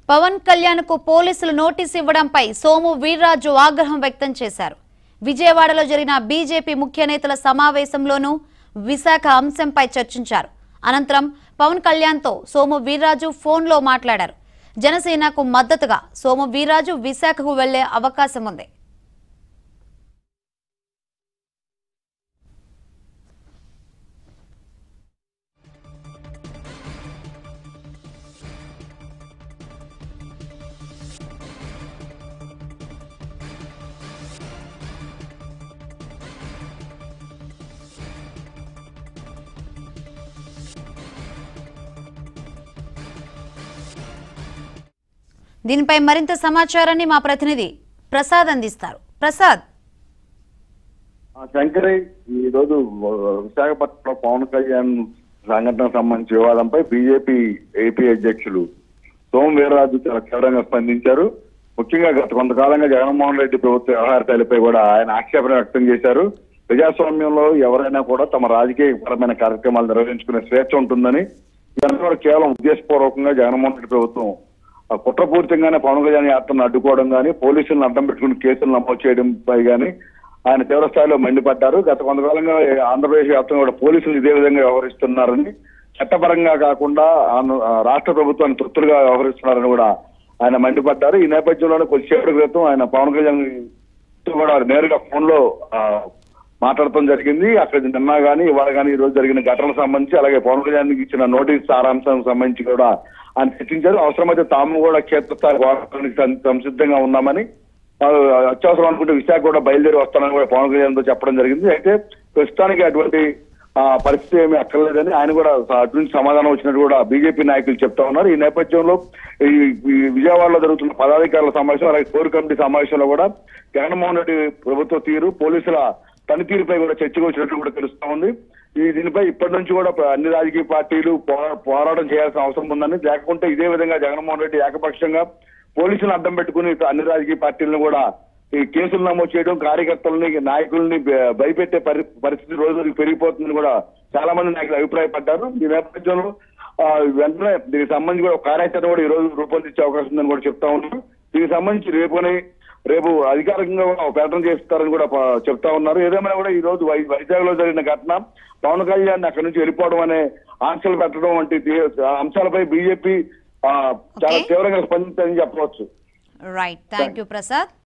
పవన్ కళ్యాణ్ కు పోలీసులు నోటీస్ ఇవ్వడంపై సోము వీర్రాజు ఆగ్రహం వ్యక్తం చేశారు విజయవాడలో జరిగిన బీజేపీ ముఖ్య నేతల సమావేశంలోనూ విశాఖ అంశంపై చర్చించారు అనంతరం పవన్ కళ్యాణ్తో సోము వీర్రాజు ఫోన్లో మాట్లాడారు జనసేనకు మద్దతుగా సోము వీర్రాజు విశాఖకు వెళ్లే అవకాశం ఉంది దీనిపై మరింత సమాచారాన్ని మా ప్రతినిధి ప్రసాద్ అందిస్తారు ప్రసాద్ ఆ శంకరి ఈ రోజు విశాఖపట్నంలో పవన్ కళ్యాణ్ సంఘటనకు సంబంధించి వివాదంపై బీజేపీ ఏపీ అధ్యక్షులు సోము వీర్రాజు చాలా తీవ్రంగా స్పందించారు ముఖ్యంగా గత కొంతకాలంగా జగన్మోహన్ రెడ్డి ప్రభుత్వ వ్యవహార శైలిపై కూడా ఆయన ఆక్షేపణ వ్యక్తం చేశారు ప్రజాస్వామ్యంలో ఎవరైనా కూడా తమ రాజకీయ పరమైన కార్యక్రమాలు నిర్వహించుకునే స్వేచ్ఛ ఉంటుందని ఇదంతా కూడా కేవలం ఉద్దేశపూర్వకంగా జగన్మోహన్ రెడ్డి ప్రభుత్వం ఆ కుట్రపూరితంగానే పవన్ కళ్యాణ్ యాత్రను అడ్డుకోవడం కానీ పోలీసులను అడ్డం పెట్టుకుని కేసులు నమోదు చేయడంపై కానీ ఆయన తీవ్ర స్థాయిలో మండిపడ్డారు గత కొంతకాలంగా ఆంధ్రప్రదేశ్ వ్యాప్తంగా కూడా పోలీసులు ఇదే విధంగా వ్యవహరిస్తున్నారని చట్టపరంగా కాకుండా ఆంధ్ర- ఆ రాష్ట్ర ప్రభుత్వాన్ని తొత్తులుగా వ్యవహరిస్తున్నారని కూడా ఆయన మండిపడ్డారు ఈ నేపథ్యంలోనే కొద్దిసేపటి క్రితం ఆయన పవన్ కళ్యాణ్ తో కూడా నేరుగా ఫోన్ లో ఆ, మాట్లాడటం జరిగింది అక్కడ నిన్న గానీ ఇవాళ గానీ ఈ రోజు జరిగిన ఘటనకు సంబంధించి అలాగే పవన్ కళ్యాణ్ ఇచ్చిన నోటీస్ సారాంశానికి సంబంధించి కూడా ఆయన చర్చించారు అవసరమైతే తాము కూడా క్షేత్రస్థాయి పోరాటానికి సం- సంసిద్ధంగా ఉన్నామని వాళ్ళు అత్యవసరం అనుకుంటే విశాఖ కూడా బయలుదేరి వస్తానని కూడా పవన్ కళ్యాణ్ తో చెప్పడం జరిగింది అయితే ప్రస్తుతానికి అటువంటి ఆ, పరిస్థితి ఏమీ అక్కర్లేదని ఆయన కూడా అటు నుంచి సమాధానం వచ్చినట్టు కూడా బీజేపీ నాయకులు చెప్తా ఉన్నారు ఈ నేపథ్యంలో ఈ ఈ విజయవాడలో జరుగుతున్న పదాధికారుల సమావేశం అలాగే కోర్ కమిటీ సమావేశంలో కూడా జగన్మోహన్ రెడ్డి ప్రభుత్వ తీరు పోలీసుల పనితీరుపై కూడా చర్చకు వచ్చినట్టు కూడా తెలుస్తా ఉంది ఈ దీనిపై ఇప్పటి నుంచి కూడా అన్ని రాజకీయ పార్టీలు పోరా- పోరాటం చేయాల్సిన అవసరం ఉందని లేకుంటే ఇదే విధంగా జగన్మోహన్ రెడ్డి ఏకపక్షంగా పోలీసులను అడ్డం పెట్టుకుని ఇటు అన్ని రాజకీయ పార్టీలను కూడా ఈ కేసులు నమోదు చేయడం కార్యకర్తలని నాయకుల్ని భ- భయపెట్టే పరి- పరిస్థితి రోజు రోజుకి పెరిగిపోతుందని కూడా చాలా మంది నాయకులు అభిప్రాయపడ్డారు ఈ నేపథ్యంలో ఆ, వెంటనే దీనికి సంబంధించి కూడా ఒక కార్యాచరణ కూడా ఈ రోజు రూపొందించే అవకాశం ఉందని కూడా చెప్తా ఉన్నారు దీనికి సంబంధించి రేపుని రేపు అధికారికంగా కూడా ఒక ప్రకటన చేస్తారని కూడా ప- చెప్తా ఉన్నారు ఏదేమైనా కూడా ఈ రోజు వై- వైజాగ్ లో జరిగిన ఘటన పవన్ కళ్యాణ్ అక్కడి నుంచి వెళ్ళిపోవడం అనే ఆంక్షలు పెట్టడం వంటి తీ- అంశాలపై బీజేపీ చాలా Okay. తీవ్రంగా స్పందించారని చెప్పవచ్చు రైట్ థ్యాంక్ యూ ప్రసాద్